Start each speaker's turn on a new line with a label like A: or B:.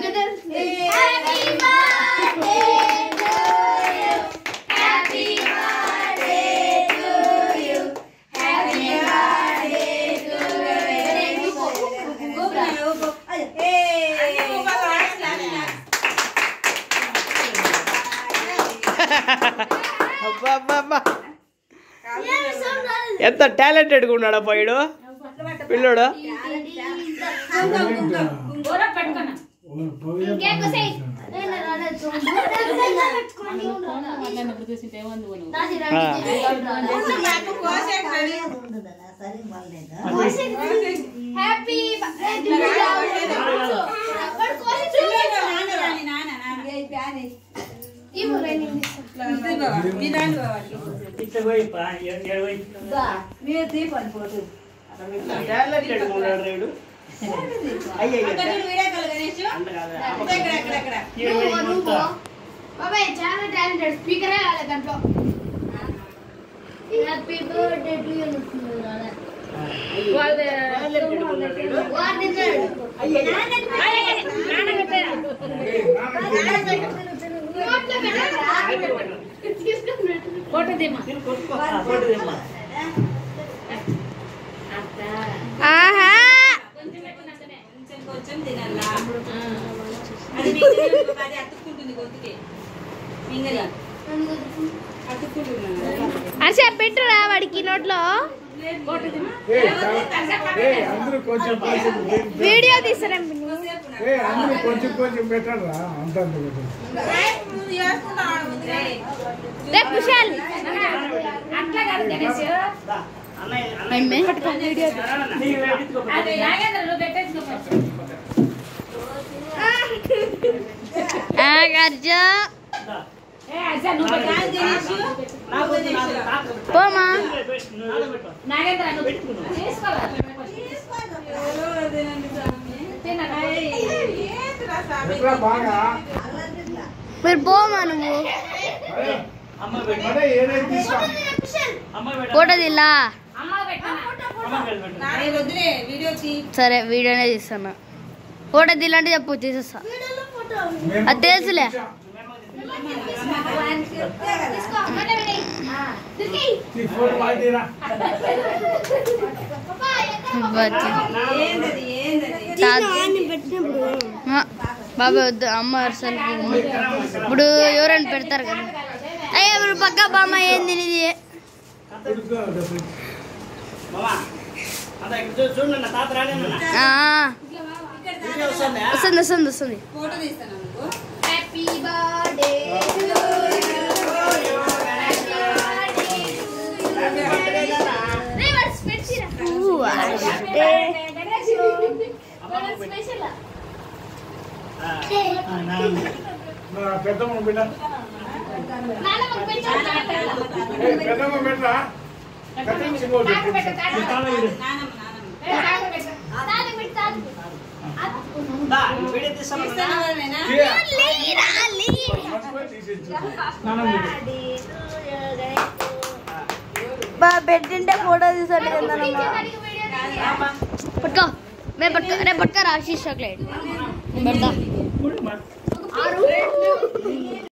A: అబ్బా అబ్బా అబ్బా ఎంత టాలెంటెడ్గా ఉన్నాడు పోయాడు పిల్లోడు
B: హ్యాపీ
A: టాలెంటెడ్గా ఉన్నాడు రేడు
B: బాబాయ్ చాలా టాలెంటెడ్ స్పీకరే రాలే దాంట్లో హ్యాపీ బర్త్డే టు యూ వాడు తిన్నాడు. నోట్లో పెట్టారా? తీసుకున్నాడు. ఆహా
C: కొంచెం తినాలా అది మింగలి అది అతుక్కుంటుంది గొంతుకి మింగలి అతుక్కుంటున్నాను
B: అసలు పెట్టురా వాడికి నోట్లో
D: అందరూ కొంచెం కొంచెం
B: వీడియో తీస్తారా
D: ఏ అందరూ కొంచెం కొంచెం పెట్టరా అంత అంత పెట్టండి
B: రే కుశాల్ గర్జా పోమా
D: ఎట్లా బాగా
B: మీరు పోమా నువ్వు
D: అదే ఏదైతే తీసుకో
B: ఫోటో దిల్లా
C: నేను వద్దులే వీడియో తీ
B: సరే వీడియోనే తీస్తాను ఫోటో దిల్లంటే చెప్పు తీసేస్తా అది తెలుసులే
D: ఈ ఫోన్ వాడిరా
C: ఏందది ఏందది
B: బాబా వద్దు అమ్మ అసలు ఇప్పుడు ఎవరైనా పెడతారు కదా అయ్యా ఇప్పుడు పక్క బామ్మ ఏంది ఇది
A: చూడండి తాత రాలేదన్న
B: ఆ,
A: వీడియో వస్తుందా?
B: వస్తుంది వస్తుంది వస్తుంది
C: ఫోటో తీస్తాను అనుకో
B: హ్యాపీ బర్త్డే
A: ఆ, ఆ, నాన్న.
D: నా పెద్దమ్మ బిడ్డ ఏ, పెద్దమ్మ బిడ్డ పెద్దమ్మ ఇంకోటి
A: ఈ తాళం ఇడు.
C: నానమ్మ నానమ్మ
A: దా, వీడియో తీస్తామన్నా?
C: తీస్తాను
D: మర్చిపోయి తీసేచ్చు
B: బా పెట్టింటే ఫోటో తీసాడు కదా పట్టుకో మేము పట్టుకో రేపు పట్టుకో ఆశీష్ చాక్లెట్ పెడతా